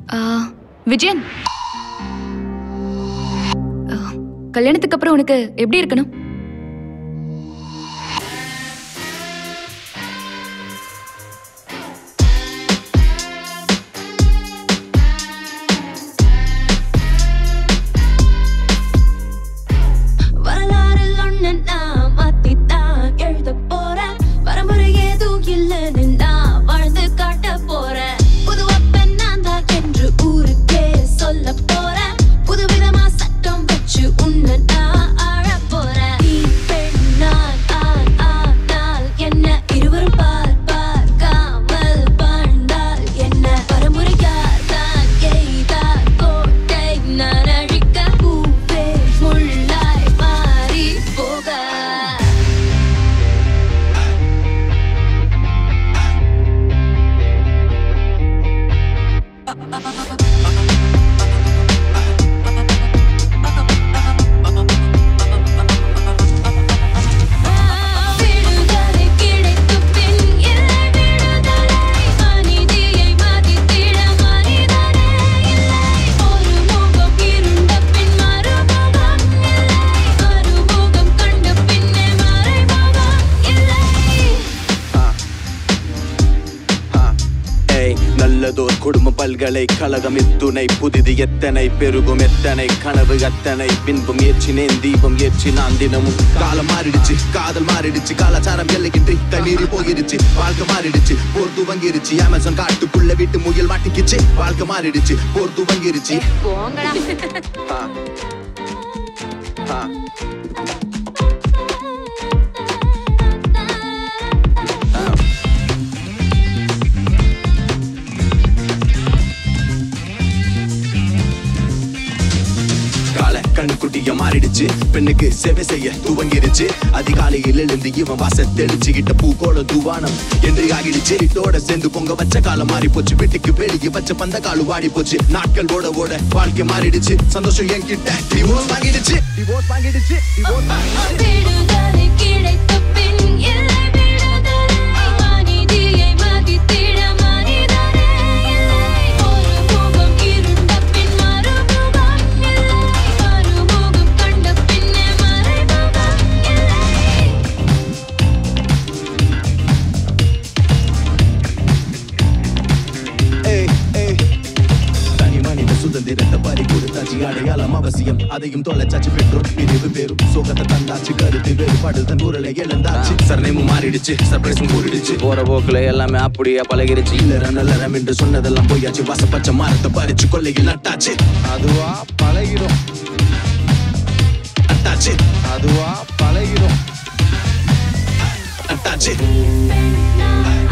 ஆ, விஜயன் ஆ, கல்யாணத்துக்கு அப்புறம் உனக்கு எப்படி இருக்கணும் வரலாறில் ஒண்ணு நான் மாத்தித்தான் எழுதப் போறேன். பரம்பரை ஏதும் இல்லைன்னு நான் வாழ்ந்து காட்டப் போறேன். புதுவா பெண் நான் தான் என்று ஊருக்கே சொல்லப் போறேன். புதுவிதமா சட்டம் வச்சு உன்னை நான் ஆளப் போறேன். நீ பெண், நான் ஆண், ஆனால் என்ன இருவரும் பார், பார்க்காமல் வாழ்ந்தால் என்ன? பரம்பரையார் தான் எய்தார் கோட்டை நான் அழிக்க பூவே முள்ளாய் மாறி போக விடுதலை கிடைத்த பின் இல்லை விடுதலை அநீதியை மதித்திட மனிதனே இல்லை ஒரு முகம் இருண்ட பின் மறுமுகம் இல்லை மறுமுகம் கண்ட பின்னே மறைமுகம் இல்லை ஏய் நல்லதோர் குடும்ப பல்கலைக்கழகம் இத்துணை புதிது எத்தனை பெருகும் எத்தனை கனவு அத்தனை பின்பும் ஏற்றினேன் தீபம் ஏற்றி நான் தினமும் காலம் மாறிடுச்சு காதல் மாறிடுச்சு கலாச்சாரம் எல்லைக்கின்றி தண்ணீர் போயிருச்சு வாழ்க்கை மாறிடுச்சு போர் துவங்கிருச்சு அமேசான் காட்டுக்குள்ள வீட்டு முயல் மாட்டிக்கிச்சு வாழ்க்கை மாறிடுச்சு போர் துவங்கிருச்சு ஆ. ஆ. ஆ. கால கண்ணுக்குட்டிய மாறிடுச்சு பெண்ணுக்கு சேவை செய்ய துவங்கிருச்சு அதிகாலையில் எழுந்து இவன் வாச தெளிச்சுக்கிட்ட பூக்கோள துவானம் என்று ஆகிடுச்சு வீட்டோட சேர்ந்து பொங்க வச்ச காலம் மாறி போச்சு வீட்டுக்கு வெளியே வச்ச பந்த காலு வாடி போச்சு நாட்கள் ஓட ஓட வாழ்க்கை மாறிடுச்சு சந்தோஷம் என்கிட்ட டிவோர்ஸ் வாங்கிடுச்சு டிவோர்ஸ் வாங்கிடுச்சு divorce வாங்கிடுச்சு. விடுதலை கிடைத்த பின் இல்லை விடுதலை அநீதியை மதித்திட மனிதனே இல்லை ஒரு முகம் இருண்ட பின் மறுமுகம் இல்லை மறுமுகம் கண்ட பின்னே மறைமுகம் இல்லை ஏய், ஏய். தனி மனித சுதந்திரத்தை பறி கொடுத்தாச்சு அடையாளம் அவசியம் அதையும் தொலைச்சாச்சு பெற்றோர் பிரிவு பேரும் சோகத்தை தந்தாச்சு கருத்து வேறுபாடுதன் ஊரலை இழந்தாச்சு சர்ணயமும் மாறிடுச்சு சர்ப்ரைஸும் கூறிடுச்சு போற போக்குல எல்லாமே அப்படியே பழகிடுச்சு இல்லற நல்லறம் என்று சொன்னதெல்லாம் போயாச்சு வாசப்பச்ச மரத்தை பறிச்சு கொள்ளையில் நட்டாச்சு அதுவா பழகிடும் நட்டாச்சு அதுவா பழகிடும் நட்டாச்சு நான்